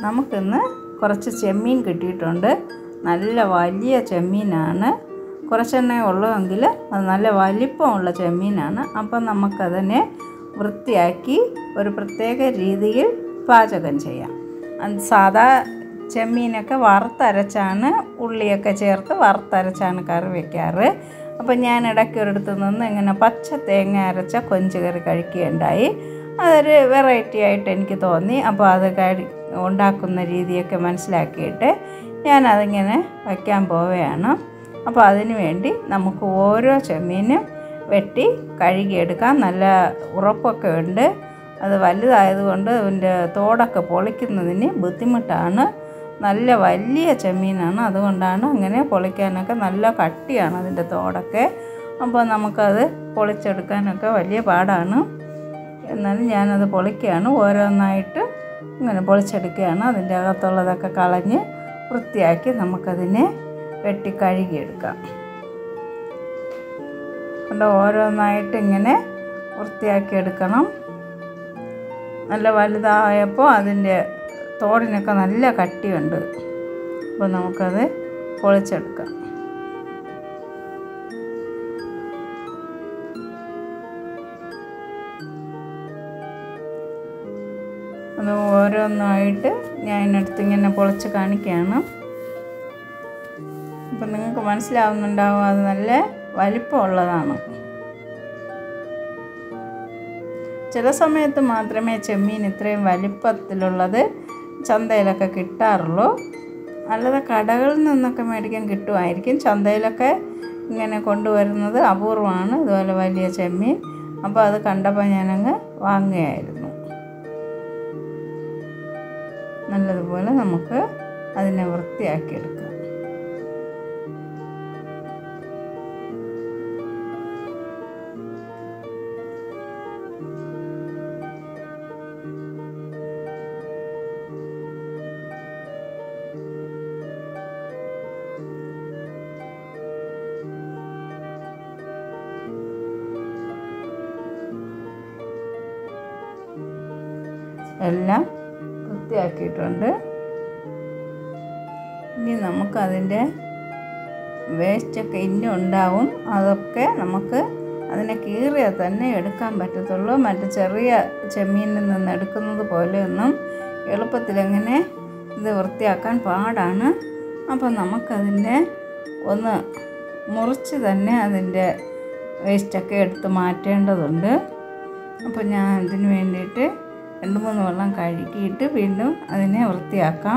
നമുക്കിന്ന് കുറച്ച് ചെമ്മീൻ കിട്ടിയിട്ടുണ്ട് നല്ല വലിയ ചെമ്മീനാണ് കുറച്ചെണ്ണേ ഉള്ളൂവെങ്കിൽ അത് നല്ല വലിപ്പമുള്ള ചെമ്മീനാണ് അപ്പം നമുക്കതിനെ വൃത്തിയാക്കി ഒരു പ്രത്യേക രീതിയിൽ പാചകം ചെയ്യാം അത് സാധാ ചെമ്മീനൊക്കെ വറുത്തരച്ചാണ് ഉള്ളിയൊക്കെ ചേർത്ത് വറുത്തരച്ചാണ് കറി വയ്ക്കാറ് അപ്പം ഞാൻ ഇടയ്ക്ക് ഒരിടത്ത് നിന്ന് ഇങ്ങനെ പച്ച തേങ്ങ അരച്ച കൊഞ്ച് കറി കഴിക്കുകയുണ്ടായി അതൊരു വെറൈറ്റി ആയിട്ട് എനിക്ക് തോന്നി അപ്പോൾ അത് കഴി ഉണ്ടാക്കുന്ന രീതിയൊക്കെ മനസ്സിലാക്കിയിട്ട് ഞാനതിങ്ങനെ വയ്ക്കാൻ പോവുകയാണ് അപ്പോൾ അതിന് വേണ്ടി നമുക്ക് ഓരോ ചെമ്മീനും വെട്ടി കഴുകിയെടുക്കാം നല്ല ഉറപ്പൊക്കെ ഉണ്ട് അത് വലുതായതുകൊണ്ട് അതിൻ്റെ തോടൊക്കെ പൊളിക്കുന്നതിന് ബുദ്ധിമുട്ടാണ് നല്ല വലിയ ചെമ്മീനാണ് അതുകൊണ്ടാണ് അങ്ങനെ പൊളിക്കാനൊക്കെ നല്ല കട്ടിയാണ് അതിൻ്റെ തോടൊക്കെ അപ്പോൾ നമുക്കത് പൊളിച്ചെടുക്കാനൊക്കെ വലിയ പാടാണ് എന്നാലും ഞാനത് പൊളിക്കുകയാണ് ഓരോന്നായിട്ട് ഇങ്ങനെ പൊളിച്ചെടുക്കുകയാണ് അതിൻ്റെ അകത്തുള്ളതൊക്കെ കളഞ്ഞ് വൃത്തിയാക്കി നമുക്കതിനെ വെട്ടി കഴുകിയെടുക്കാം കണ്ടോ ഓരോന്നായിട്ട് ഇങ്ങനെ വൃത്തിയാക്കി എടുക്കണം നല്ല വലുതായപ്പോൾ അതിൻ്റെ തോടിനൊക്കെ നല്ല കട്ടിയുണ്ട് അപ്പോൾ നമുക്കത് പൊളിച്ചെടുക്കാം അത് ഓരോന്നായിട്ട് ഞാൻ ഇതിനടുത്ത് ഇങ്ങനെ പൊളിച്ച് കാണിക്കുകയാണ് അപ്പം നിങ്ങൾക്ക് മനസ്സിലാവുന്നുണ്ടാവും അത് നല്ല വലിപ്പമുള്ളതാണ് ചില സമയത്ത് മാത്രമേ ചെമ്മീൻ ഇത്രയും വലിപ്പത്തിലുള്ളത് ചന്തയിലൊക്കെ കിട്ടാറുള്ളൂ അല്ലാതെ കടകളിൽ നിന്നൊക്കെ മേടിക്കാൻ കിട്ടുമായിരിക്കും ചന്തയിലൊക്കെ ഇങ്ങനെ കൊണ്ടുവരുന്നത് അപൂർവമാണ് ഇതുപോലെ വലിയ ചെമ്മീൻ അപ്പോൾ അത് കണ്ടപ്പോൾ ഞാനങ്ങ് വാങ്ങുകയായിരുന്നു നല്ലതുപോലെ നമുക്ക് അതിനെ വൃത്തിയാക്കിയെടുക്കാം എല്ലാം വൃത്തിയാക്കിയിട്ടുണ്ട് ഇനി നമുക്കതിൻ്റെ വേസ്റ്റൊക്കെ ഇനി ഉണ്ടാവും അതൊക്കെ നമുക്ക് അതിനെ കീറിയാൽ തന്നെ എടുക്കാൻ പറ്റത്തുള്ളൂ മറ്റ് ചെറിയ ചെമ്മീനിൽ നിന്ന് എടുക്കുന്നത് പോലെയൊന്നും എളുപ്പത്തിലെങ്ങനെ ഇത് വൃത്തിയാക്കാൻ പാടാണ് അപ്പോൾ നമുക്കതിൻ്റെ ഒന്ന് മുറിച്ച് തന്നെ അതിൻ്റെ വേസ്റ്റൊക്കെ എടുത്ത് മാറ്റേണ്ടതുണ്ട് അപ്പോൾ ഞാൻ അതിന് വേണ്ടിയിട്ട് രണ്ട് മൂന്ന് വെള്ളം കഴുകിയിട്ട് വീണ്ടും അതിനെ വൃത്തിയാക്കാം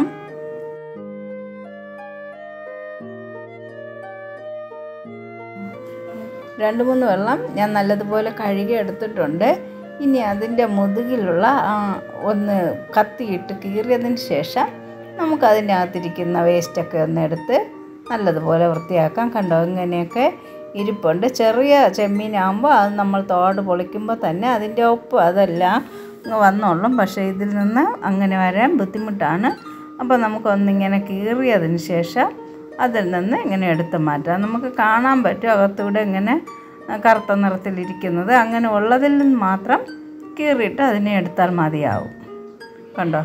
രണ്ട് മൂന്ന് വെള്ളം ഞാൻ നല്ലതുപോലെ കഴുകി എടുത്തിട്ടുണ്ട് ഇനി അതിൻ്റെ മുതുകിലുള്ള ആ, ഒന്ന് കത്തിയിട്ട് കീറിയതിന് ശേഷം നമുക്കതിൻ്റെ അകത്തിരിക്കുന്ന വേസ്റ്റൊക്കെ ഒന്ന് എടുത്ത് നല്ലതുപോലെ വൃത്തിയാക്കാം കണ്ടോ ഇങ്ങനെയൊക്കെ ഇരിപ്പുണ്ട് ചെറിയ ചെമ്മീനാകുമ്പോൾ അത് നമ്മൾ തോട് പൊളിക്കുമ്പോൾ തന്നെ അതിൻ്റെ ഒപ്പ് അതെല്ലാം അങ്ങ് വന്നോളും പക്ഷേ ഇതിൽ നിന്ന് അങ്ങനെ വരാൻ ബുദ്ധിമുട്ടാണ് അപ്പോൾ നമുക്കൊന്നിങ്ങനെ കീറിയതിന് ശേഷം അതിൽ നിന്ന് ഇങ്ങനെ എടുത്ത് മാറ്റാം നമുക്ക് കാണാൻ പറ്റും അകത്തൂടെ ഇങ്ങനെ കറുത്ത നിറത്തിലിരിക്കുന്നത് അങ്ങനെ ഉള്ളതിൽ നിന്ന് മാത്രം കീറിയിട്ട് അതിനെ എടുത്താൽ മതിയാവും കണ്ടോ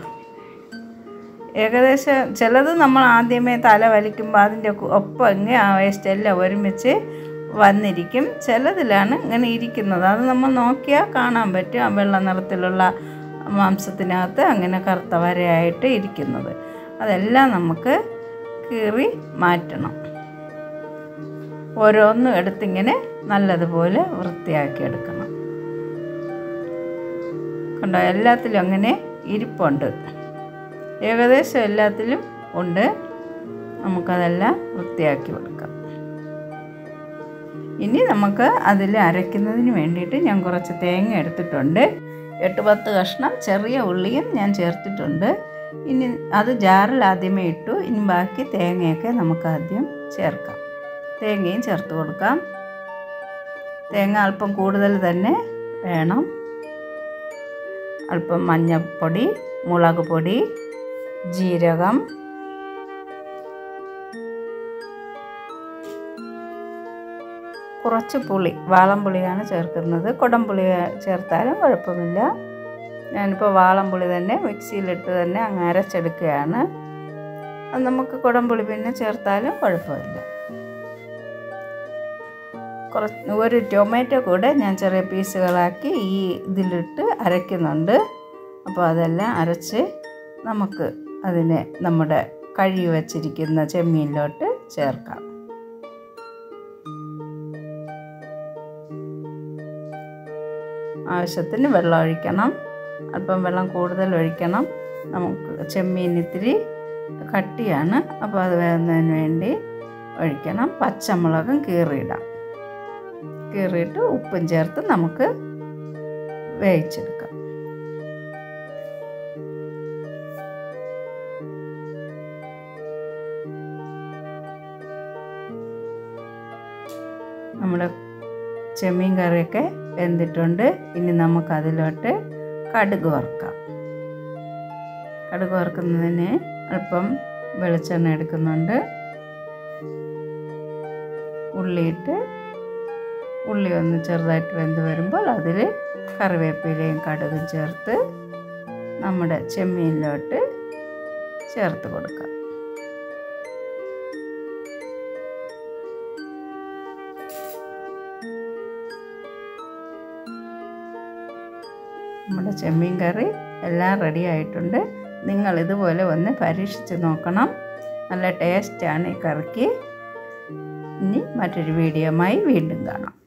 ഏകദേശം ചിലത് നമ്മൾ ആദ്യമേ തല വലിക്കുമ്പോൾ അതിൻ്റെ ഒപ്പം ഇങ്ങനെ ആ വേസ്റ്റ് എല്ലാം ഒരുമിച്ച് വന്നിരിക്കും ചിലതിലാണ് ഇങ്ങനെ ഇരിക്കുന്നത് അത് നമ്മൾ നോക്കിയാൽ കാണാൻ പറ്റും ആ വെള്ള നിറത്തിലുള്ള മാംസത്തിനകത്ത് അങ്ങനെ കറുത്ത വരയായിട്ട് ഇരിക്കുന്നത് അതെല്ലാം നമുക്ക് കീറി മാറ്റണം ഓരോന്നും എടുത്തിങ്ങനെ നല്ലതുപോലെ വൃത്തിയാക്കി എടുക്കണം കണ്ടോ എല്ലാത്തിലും അങ്ങനെ ഇരിപ്പുണ്ട് ഏകദേശം എല്ലാത്തിലും ഉണ്ട് നമുക്കതെല്ലാം വൃത്തിയാക്കി കൊടുക്കാം ഇനി നമുക്ക് അതിൽ അരയ്ക്കുന്നതിന് വേണ്ടിയിട്ട് ഞാൻ കുറച്ച് തേങ്ങ എടുത്തിട്ടുണ്ട് എട്ട് പത്ത് കഷ്ണം ചെറിയ ഉള്ളിയും ഞാൻ ചേർത്തിട്ടുണ്ട് ഇനി അത് ജാറിൽ ആദ്യമേ ഇട്ടു ഇനി ബാക്കി തേങ്ങയൊക്കെ നമുക്ക് ആദ്യം ചേർക്കാം തേങ്ങയും ചേർത്ത് കൊടുക്കാം തേങ്ങ അല്പം കൂടുതൽ തന്നെ വേണം അല്പം മഞ്ഞൾപ്പൊടി മുളക് പൊടി ജീരകം കുറച്ച് പുളി വാളംപുളിയാണ് ചേർക്കുന്നത് കുടംപുളി ചേർത്താലും കുഴപ്പമില്ല ഞാനിപ്പോൾ വാളംപുളി തന്നെ മിക്സിയിലിട്ട് തന്നെ അങ്ങ് അരച്ചെടുക്കുകയാണ് അത് നമുക്ക് കുടംപുളി പിന്നെ ചേർത്താലും കുഴപ്പമില്ല കുറച്ച് ഒരു ടൊമാറ്റോ കൂടെ ഞാൻ ചെറിയ പീസുകളാക്കി ഈ ഇതിലിട്ട് അരയ്ക്കുന്നുണ്ട് അപ്പോൾ അതെല്ലാം അരച്ച് നമുക്ക് അതിനെ നമ്മുടെ കഴുകി വച്ചിരിക്കുന്ന ചെമ്മീനിലോട്ട് ചേർക്കാം ആവശ്യത്തിന് വെള്ളം ഒഴിക്കണം അല്പം വെള്ളം കൂടുതൽ ഒഴിക്കണം നമുക്ക് ചെമ്മീൻ ഇത്തിരി കട്ടിയാണ് അപ്പോൾ അത് വേകുന്നതിന് വേണ്ടി ഒഴിക്കണം പച്ചമുളകും കീറിയിടാം കീറിയിട്ട് ഉപ്പും ചേർത്ത് നമുക്ക് വേവിച്ചെടുക്കാം നമ്മുടെ ചെമ്മീൻ കറിയൊക്കെ വെന്തിട്ടുണ്ട് ഇനി നമുക്കതിലോട്ട് കടുക് വറുക്കാം കടുക് വറുക്കുന്നതിന് അല്പം വെളിച്ചെണ്ണ എടുക്കുന്നുണ്ട് ഉള്ളിയിട്ട് ഉള്ളി ഒന്ന് ചെറുതായിട്ട് വെന്ത് വരുമ്പോൾ അതിൽ കറിവേപ്പിലയും കടുകും ചേർത്ത് നമ്മുടെ ചെമ്മീനിലോട്ട് ചേർത്ത് കൊടുക്കാം നമ്മുടെ ചെമ്മീൻ കറി എല്ലാം റെഡി ആയിട്ടുണ്ട് നിങ്ങൾ ഇതുപോലെ ഒന്ന് പരീക്ഷിച്ച് നോക്കണം നല്ല ടേസ്റ്റാണ് ഈ കറിക്ക് ഇനി മറ്റൊരു വീഡിയോയുമായി വീണ്ടും കാണാം